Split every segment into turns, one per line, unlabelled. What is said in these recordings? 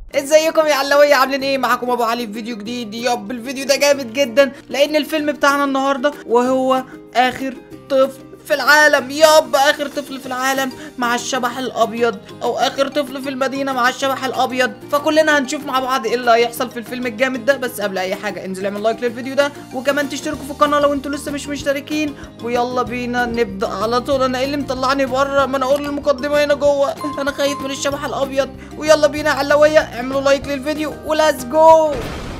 ازيكم يا علوية عاملين ايه معاكم ابو علي في فيديو جديد ياب الفيديو ده جامد جدا لان الفيلم بتاعنا النهارده وهو اخر طفل في العالم ياب اخر طفل في العالم مع الشبح الابيض او اخر طفل في المدينه مع الشبح الابيض فكلنا هنشوف مع بعض ايه اللي هيحصل في الفيلم الجامد ده بس قبل اي حاجه انزل اعمل لايك للفيديو ده وكمان تشتركوا في القناه لو انتوا لسه مش مشتركين ويلا بينا نبدا على طول انا ايه اللي مطلعني بره ما انا اقول المقدمه هنا جوه انا خايف من الشبح الابيض ويلا بينا يا علويه اعملوا لايك للفيديو وليتس جو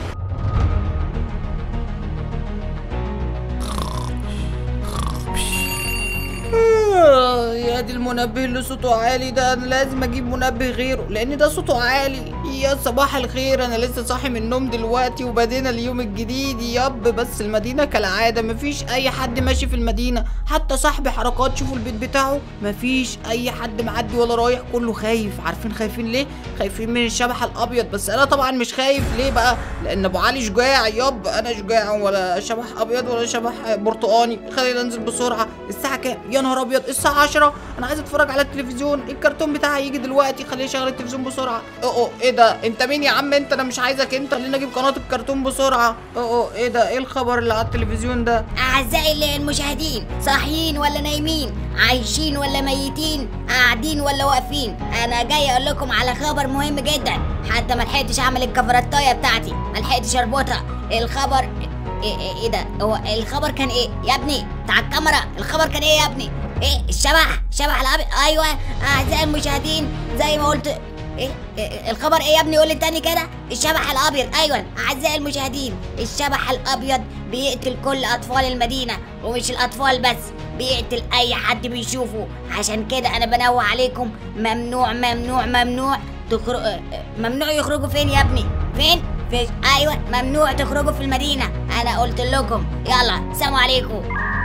آه، يا دي المنبه اللي صوته عالي ده انا لازم اجيب منبه غيره لان ده صوته عالي يا صباح الخير انا لسه صاحي من النوم دلوقتي وبدينا اليوم الجديد ياب بس المدينه كالعاده مفيش اي حد ماشي في المدينه حتى صاحبي حركات شوفوا البيت بتاعه مفيش اي حد معدي ولا رايح كله خايف عارفين خايفين ليه خايفين من الشبح الابيض بس انا طبعا مش خايف ليه بقى لان ابو علي شجاع ياب انا شجاع ولا شبح ابيض ولا شبح برتقاني خلينا ننزل بسرعه الساعه كام يا نهار ابيض الساعه 10 انا عايز اتفرج على التلفزيون الكرتون بتاعي هيجي دلوقتي خليه يشغل التلفزيون بسرعه اوه أوه، ايه ده انت مين يا عم انت انا مش عايزك انت خلينا اجيب قناه الكرتون بسرعه اوه أوه، ايه ده ايه الخبر اللي على التلفزيون ده
أعزائي المشاهدين صاحيين ولا نايمين عايشين ولا ميتين قاعدين ولا واقفين أنا جاي أقول لكم على خبر مهم جدا حتى ما لحقتش أعمل الكفرتاية بتاعتي ما لحقتش أربطها الخبر إيه, إيه, إيه ده هو الخبر كان إيه يا ابني بتاع الكاميرا الخبر كان إيه يا ابني إيه الشبح شبح الأبيض أيوه أعزائي المشاهدين زي ما قلت إيه, إيه الخبر ايه يا ابني قول لي تاني كده الشبح الابيض ايوه اعزائي المشاهدين الشبح الابيض بيقتل كل اطفال المدينه ومش الاطفال بس بيقتل اي حد بيشوفه عشان كده انا بنوه عليكم ممنوع ممنوع ممنوع تخرج ممنوع يخرجوا فين يا ابني فين في ايوه ممنوع تخرجوا في المدينه انا قلت لكم يلا سلام عليكم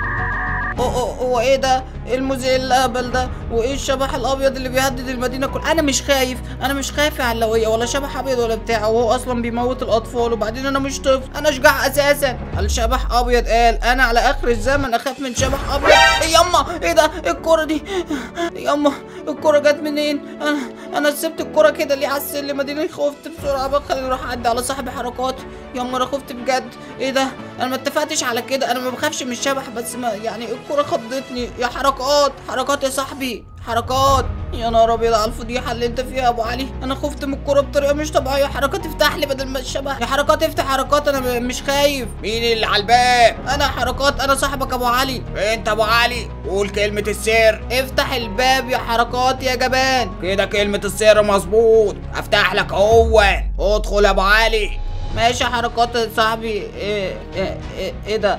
اوه أوه، هو ايه ده ايه المذيع الاهبل ده وايه الشبح الابيض اللي بيهدد المدينه كلها انا مش خايف انا مش خايف يا علويه ولا شبح ابيض ولا بتاع وهو اصلا بيموت الاطفال وبعدين انا مش طفل انا شجاع اساسا الشبح ابيض قال انا على اخر الزمن اخاف من شبح ابيض إيه ياما ايه ده إيه الكوره دي ياما الكوره جت منين انا انا سبت الكوره كده ليه على السلم اديني خفت بسرعه بقى خليني اروح اعدي على صاحب حركات ياما انا خفت بجد ايه ده انا ما اتفقتش على كده انا ما بخافش من الشبح بس ما يعني الكوره خضتني يا حركات حركات يا صاحبي حركات يا نهار ابيض على الفضيحه اللي انت فيها يا ابو علي انا خفت من الكوره بطريقه مش طبيعيه حركات افتح لي بدل ما الشبح يا حركات افتح حركات انا م- مش خايف
مين اللي على الباب؟
انا حركات انا صاحبك ابو علي
انت ابو علي قول كلمة السر
افتح الباب يا حركات يا جبان
كده كلمة السر مظبوط افتح لك هو ادخل يا ابو علي
ماشي يا حركات يا صاحبي ايه ايه, إيه, إيه ده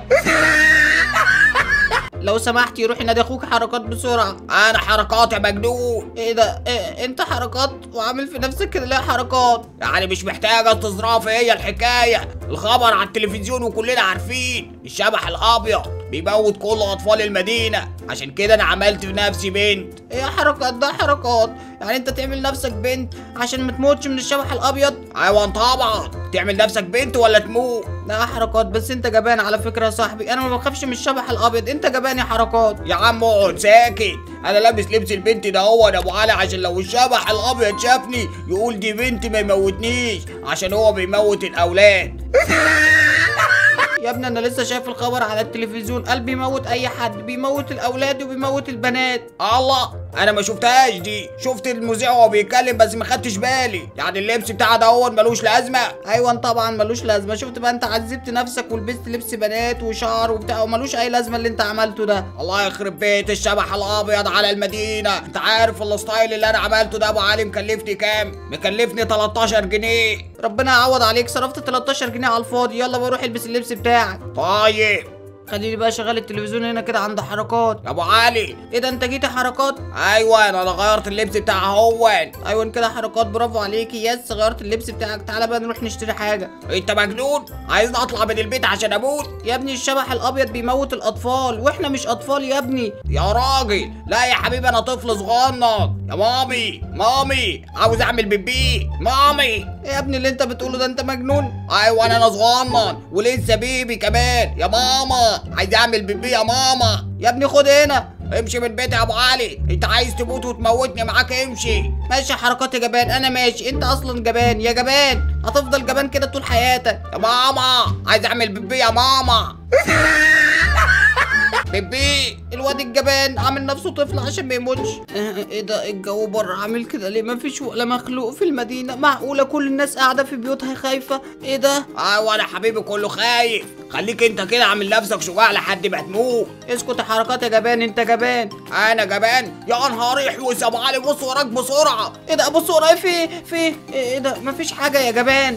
لو سمحت يروح ينادي اخوك حركات بسرعه
انا حركات يا مجنون
ايه ده إيه انت حركات وعامل في نفسك كده ليه حركات
يعني مش محتاجة تظرافي هي الحكاية الخبر على التلفزيون وكلنا عارفين الشبح الابيض بيموت كل اطفال المدينة عشان كده انا عملت في نفسي بنت
ايه يا حركات ده حركات يعني انت تعمل نفسك بنت عشان ما تموتش من الشبح الابيض
ايوه طبعا تعمل نفسك بنت ولا تموت
لا حركات بس انت جبان على فكره يا صاحبي انا ما بخافش من الشبح الابيض انت جبان يا حركات
يا عم اقعد ساكت انا لابس لبس البنت ده هو يا ابو علي عشان لو الشبح الابيض شافني يقول دي بنت ما يموتنيش عشان هو بيموت الاولاد
يا ابني انا لسه شايف الخبر على التلفزيون قال بيموت اي حد بيموت الاولاد وبيموت البنات
الله انا ما شفتهاش دي شفت المذيع وهو بيتكلم بس ما خدتش بالي يعني اللبس بتاعها ده هو ملوش لازمه
ايوه طبعا ملوش لازمه شفت بقى انت عذبت نفسك ولبست لبس بنات وشعر وبتاع وملوش اي لازمه اللي انت عملته ده
الله يخرب بيت الشبح الابيض على المدينه انت عارف الستايل اللي انا عملته ده ابو علي مكلفني كام مكلفني 13 جنيه
ربنا يعوض عليك صرفت 13 جنيه على الفاضي يلا بروح البس اللبس بتاعك
طيب
خليني بقى شغال التلفزيون هنا كده عند حركات
يا ابو علي
ايه ده انت جيت يا حركات
ايوه انا غيرت اللبس بتاع هو
ايوه كده حركات برافو عليكي يس غيرت اللبس بتاعك تعالى بقى نروح نشتري حاجه
انت مجنون عايزني اطلع من البيت عشان اموت
يا ابني الشبح الابيض بيموت الاطفال واحنا مش اطفال يا ابني
يا راجل لا يا حبيبي انا طفل صغنن يا مامي مامي عاوز اعمل بيبي مامي
ايه يا ابني اللي انت بتقوله ده انت مجنون
ايوه انا صغنن ولسه بيبي كمان يا ماما عايز اعمل بيبي يا ماما
يا ابني خد هنا
امشي من بيتي يا ابو علي انت عايز تموت وتموتني معاك امشي
ماشي يا حركات يا جبان انا ماشي انت اصلا جبان يا جبان هتفضل جبان كده طول حياتك
يا ماما عايز اعمل بيبي يا ماما بيبي
الواد الجبان عامل نفسه طفل عشان ما يموتش اه، ايه ده الجو بره عامل كده ليه مفيش ولا مخلوق في المدينه معقوله كل الناس قاعده في بيوتها خايفه ايه ده
ايوه انا حبيبي كله خايف خليك انت كده عامل نفسك شجاع لحد ما تموت
اسكت يا حركات يا جبان انت جبان
انا جبان يا نهار احوس يا ابو علي بص وراك بسرعه
ايه ده بص ورايا في في ايه ايه ده مفيش حاجه يا جبان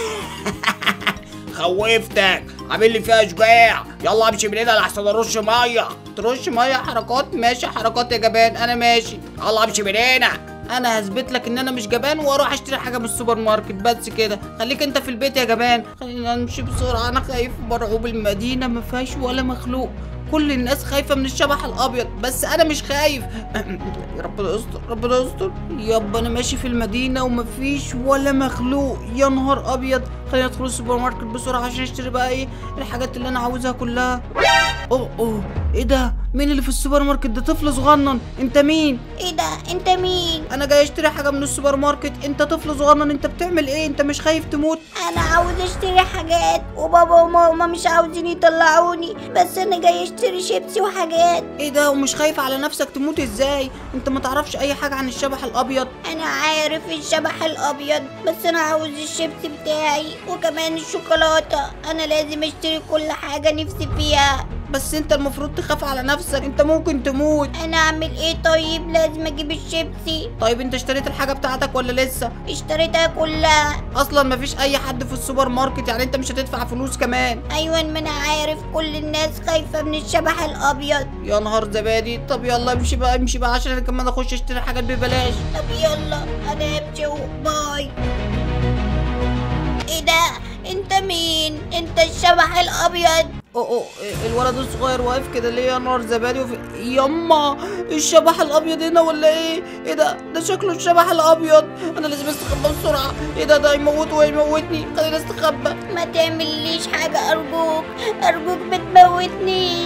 خوفتك عامل لي فيها شجاع يلا امشي من هنا لحسن ارش ميه
ترش ميه حركات ماشي حركات يا جبان انا ماشي
يلا امشي من هنا
انا هثبت لك ان انا مش جبان واروح اشتري حاجه من السوبر ماركت بس كده خليك انت في البيت يا جبان خلينا نمشي بسرعه انا خايف مرعوب المدينه ما فيهاش ولا مخلوق كل الناس خايفه من الشبح الابيض بس انا مش خايف يا ربنا يستر ربنا يستر يابا انا ماشي في المدينه ومفيش ولا مخلوق يا نهار ابيض خلينا ندخل السوبر ماركت بسرعه عشان اشتري بقى ايه الحاجات اللي انا عاوزها كلها اوه اوه ايه ده مين اللي في السوبر ماركت ده طفل صغنن انت مين
ايه ده انت مين
انا جاي اشتري حاجه من السوبر ماركت انت طفل صغنن انت بتعمل ايه انت مش خايف تموت
انا عاوز اشتري حاجات وبابا وماما مش عاوزين يطلعوني بس انا جاي اشتري شيبسي وحاجات
ايه ده ومش خايف على نفسك تموت ازاي انت ما تعرفش اي حاجه عن الشبح الابيض
انا عارف الشبح الابيض بس انا عاوز الشيبسي بتاعي وكمان الشوكولاته انا لازم اشتري كل حاجه نفسي فيها
بس انت المفروض تخاف على نفسك انت ممكن تموت
انا اعمل ايه طيب لازم اجيب الشيبسي
طيب انت اشتريت الحاجه بتاعتك ولا لسه
اشتريتها كلها
اصلا مفيش اي حد في السوبر ماركت يعني انت مش هتدفع فلوس كمان
ايوه ما انا عارف كل الناس خايفه من الشبح الابيض
يا نهار زبادي طب يلا امشي بقى امشي بقى عشان انا كمان اخش اشتري حاجات ببلاش
طب يلا انا همشي باي ايه ده انت مين انت الشبح الابيض
اوه اوه الولد الصغير واقف كده ليه يا نهار زبادي وفي يما الشبح الابيض هنا ولا ايه ايه ده ده شكله الشبح الابيض انا لازم استخبى بسرعه ايه ده ده هيموت وهيموتني خليني استخبى
ما تعمليش حاجه ارجوك ارجوك بتموتني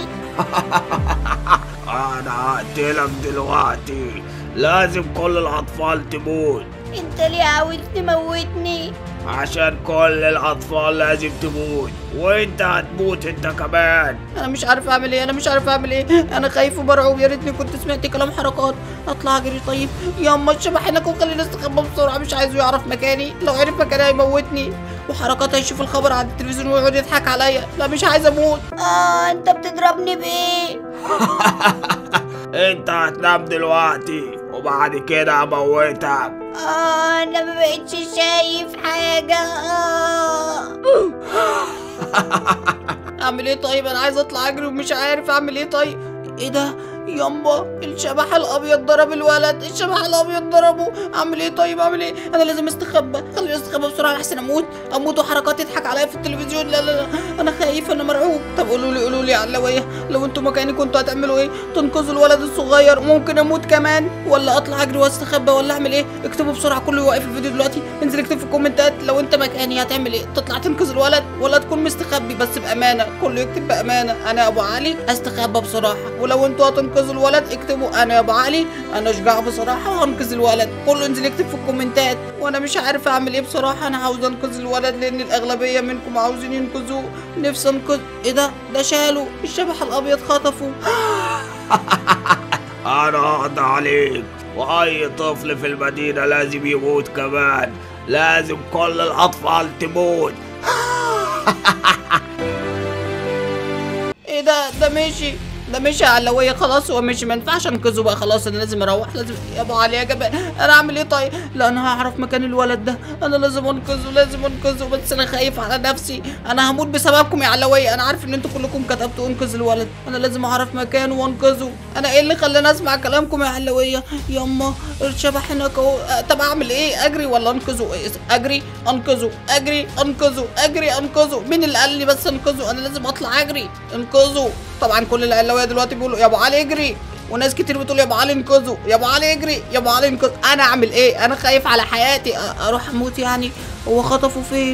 انا هقتلك دلوقتي لازم كل الاطفال تموت
انت ليه عاوز تموتني
عشان كل الاطفال لازم تموت وانت هتموت انت كمان
انا مش عارف اعمل ايه انا مش عارف اعمل ايه انا خايف ومرعوب يا ريتني كنت سمعت كلام حركات اطلع اجري طيب ياما الشبح هناك وخليني استخبى بسرعه مش عايزه يعرف مكاني لو عرف مكاني هيموتني وحركات هيشوف الخبر على التلفزيون ويقعد يضحك عليا لا مش عايز اموت
اه انت بتضربني بايه
انت هتنام دلوقتي وبعد كده هموتك
اه انا ما بقتش شايف حاجه آه.
اعمل ايه طيب انا عايز اطلع اجري ومش عارف اعمل ايه طيب ايه ده يامبا الشبح الابيض ضرب الولد الشبح الابيض ضربه اعمل ايه طيب اعمل ايه انا لازم استخبى خليني استخبى بسرعه لحسن اموت اموت وحركات يضحك عليا في التلفزيون لا لا لا انا خايف انا مرعوب طب قولوا لي قولوا لي يا علويه لو انتوا مكاني كنتوا هتعملوا ايه تنقذوا الولد الصغير ممكن اموت كمان ولا اطلع اجري واستخبى ولا اعمل ايه اكتبوا بسرعه كله واقف الفيديو دلوقتي انزل اكتب في الكومنتات لو انت مكاني هتعمل ايه تطلع تنقذ الولد ولا تكون مستخبي بس بامانه كله يكتب بامانه انا يا ابو علي استخبى بصراحه ولو انتوا هتنقذوا الولد اكتبوا انا يا ابو علي انا شجاع بصراحه وهنقذ الولد كله ينزل يكتب في الكومنتات وانا مش عارف اعمل ايه بصراحه انا عاوز انقذ الولد لان الاغلبيه منكم عاوزين ينقذوه نفسي انقذ ايه ده ده شالوا الشبح الابيض خطفه
انا هقضي عليك واي طفل في المدينة لازم يموت كمان لازم كل الاطفال تموت
ايه ده ده مشي ده مشي يا علوية خلاص هو مشي ما ينفعش انقذه بقى خلاص انا لازم اروح لازم يا ابو علي يا جبان انا اعمل ايه طيب لا انا هعرف مكان الولد ده انا لازم انقذه لازم انقذه بس انا خايف على نفسي انا هموت بسببكم يا علوية انا عارف ان انتوا كلكم كتبتوا انقذ الولد انا لازم اعرف مكانه وانقذه انا ايه اللي خلاني اسمع كلامكم يا علوية ياما الشبح هناك اهو أه، طب اعمل ايه اجري ولا انقذه إيه، اجري انقذه اجري انقذه اجري انقذه مين اللي قال لي بس انقذه انا لازم اطلع اجري انقذه طبعا كل العلاويه دلوقتي بيقولوا يا ابو علي اجري وناس كتير بتقول يا ابو علي انقذه يا ابو علي اجري يا ابو علي انقذ انا اعمل ايه انا خايف على حياتي أ- اروح اموت يعني هو خطفه فين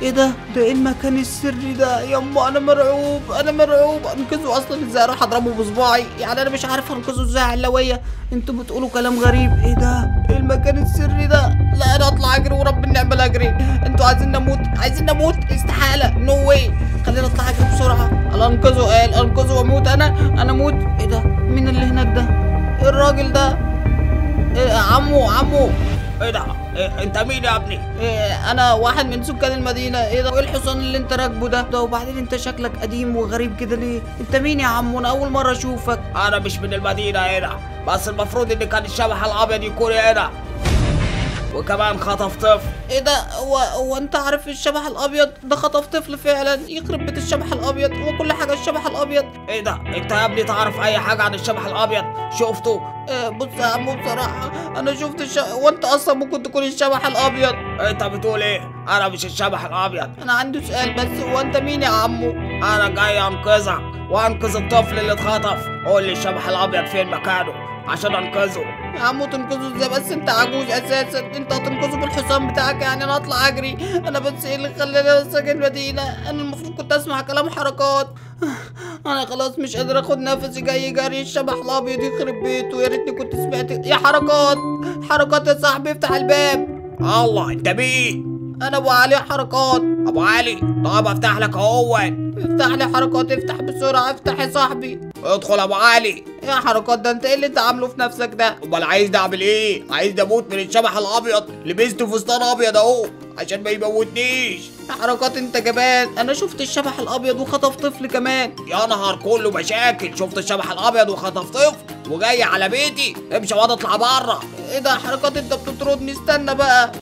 ايه ده ده ايه المكان السري ده يما انا مرعوب انا مرعوب انقذه اصلا ازاي اروح اضربه بصباعي يعني انا مش عارف انقذه ازاي علويه انتوا بتقولوا كلام غريب ايه ده ايه المكان السري ده لا انا اطلع اجري ورب النعمه لا اجري انتوا عايزين نموت عايزين نموت استحاله نو واي خلينا اطلع اجري بسرعه انا انقذه قال انقذه واموت انا انا اموت ايه ده مين اللي هناك ده ايه الراجل ده إيه عمو عمو
ايه ده إيه انت مين يا ابني
إيه انا واحد من سكان المدينة ايه ده ايه الحصان اللي انت راكبه ده ده وبعدين انت شكلك قديم وغريب كده ليه انت مين يا عم انا اول مرة اشوفك
انا مش من المدينه هنا بس المفروض ان كان الشبح الابيض يكون هنا وكمان خطف طفل
ايه ده هو هو انت عارف الشبح الابيض ده خطف طفل فعلا يخرب بيت الشبح الابيض هو كل حاجة الشبح الابيض
ايه ده انت يا ابني تعرف اي حاجه عن الشبح الابيض شفته
إيه بص يا عمو بصراحة انا شفت الش... وانت اصلا ممكن تكون الشبح الابيض
انت بتقول ايه انا مش الشبح الابيض
انا عندي سؤال بس هو انت مين يا عمو
انا جاي انقذك وانقذ الطفل اللي اتخطف قول لي الشبح الابيض فين مكانه عشان انقذه
يا عمو تنقذه ازاي بس انت عجوز اساسا انت هتنقذه بالحصان بتاعك يعني انا اطلع اجري انا بس ايه اللي خلاني اسجن المدينه انا المفروض كنت اسمع كلام حركات انا خلاص مش قادر اخد نفسي جاي جري الشبح الابيض يخرب بيته يا ريتني كنت سمعت يا حركات حركات يا صاحبي افتح الباب
الله انت مين
انا ابو علي حركات
ابو علي طب افتح لك اهو
افتح لي حركات افتح بسرعه افتح يا صاحبي
ادخل يا ابو علي
يا حركات ده انت ايه اللي انت عامله في نفسك ده
امال عايز اعمل ايه عايز اموت من الشبح الابيض لبست فستان ابيض اهو عشان ما يموتنيش
يا حركات انت جبان انا شفت الشبح الابيض وخطف طفل كمان
يا نهار كله مشاكل شفت الشبح الابيض وخطف طفل وجاي على بيتي امشي واد اطلع بره
ايه ده حركات انت بتطردني استنى بقى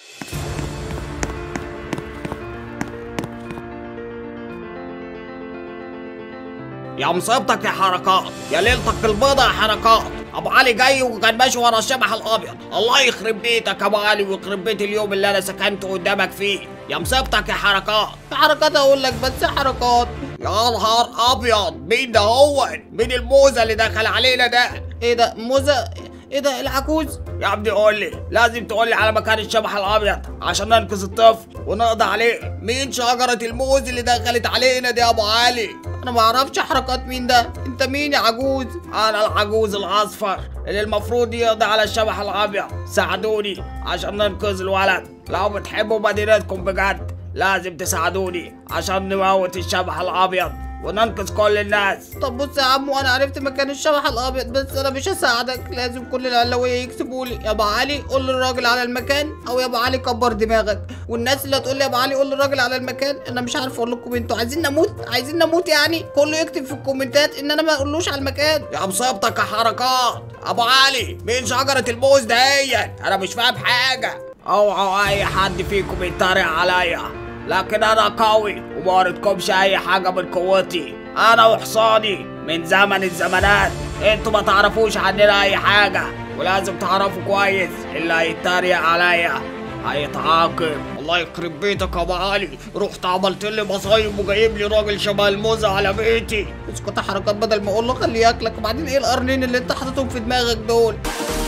يا مصيبتك يا حركات يا ليلتك البيضة يا حركات ابو علي جاي وكان ماشي ورا الشبح الابيض الله يخرب بيتك يا ابو علي ويخرب بيت اليوم اللي انا سكنت قدامك فيه يا مصيبتك يا حركات
في حركات اقول لك بس حركات
يا نهار ابيض مين ده هو مين الموزة اللي دخل علينا ده
ايه ده موزة ايه ده العجوز
يا ابني قول لي لازم تقول لي على مكان الشبح الابيض عشان ننقذ الطفل ونقضي عليه مين شجرة الموز اللي دخلت علينا دي يا ابو علي
انا ما اعرفش حركات مين ده انت مين يا عجوز
انا العجوز الاصفر اللي المفروض يقضي على الشبح الابيض ساعدوني عشان ننقذ الولد لو بتحبوا مدينتكم بجد لازم تساعدوني عشان نموت الشبح الابيض وننقذ كل الناس
طب بص يا عمو انا عرفت مكان الشبح الابيض بس انا مش هساعدك لازم كل العلويه يكسبوا لي يا ابو علي قول للراجل على المكان او يا ابو علي كبر دماغك والناس اللي هتقول لي يا ابو علي قول للراجل على المكان انا مش عارف اقول لكم انتوا عايزين نموت عايزين نموت يعني كله يكتب في الكومنتات ان انا ما اقولوش على المكان
يا مصيبتك يا حركات ابو علي مين شجرة الموز دهيت انا مش فاهم حاجة اوعوا اي حد فيكم يتريق عليا لكن انا قوي وما وريتكمش اي حاجة من قوتي انا وحصاني من زمن الزمانات انتوا ما تعرفوش عننا اي حاجة ولازم تعرفوا كويس اللي هيتريق عليا هيتعاقب الله يخرب بيتك يا ابو علي رحت عملت لي مصايب وجايب لي راجل شبه الموزة على بيتي
اسكت يا حركات بدل ما اقول له خليه ياكلك وبعدين ايه القرنين اللي انت حاططهم في دماغك دول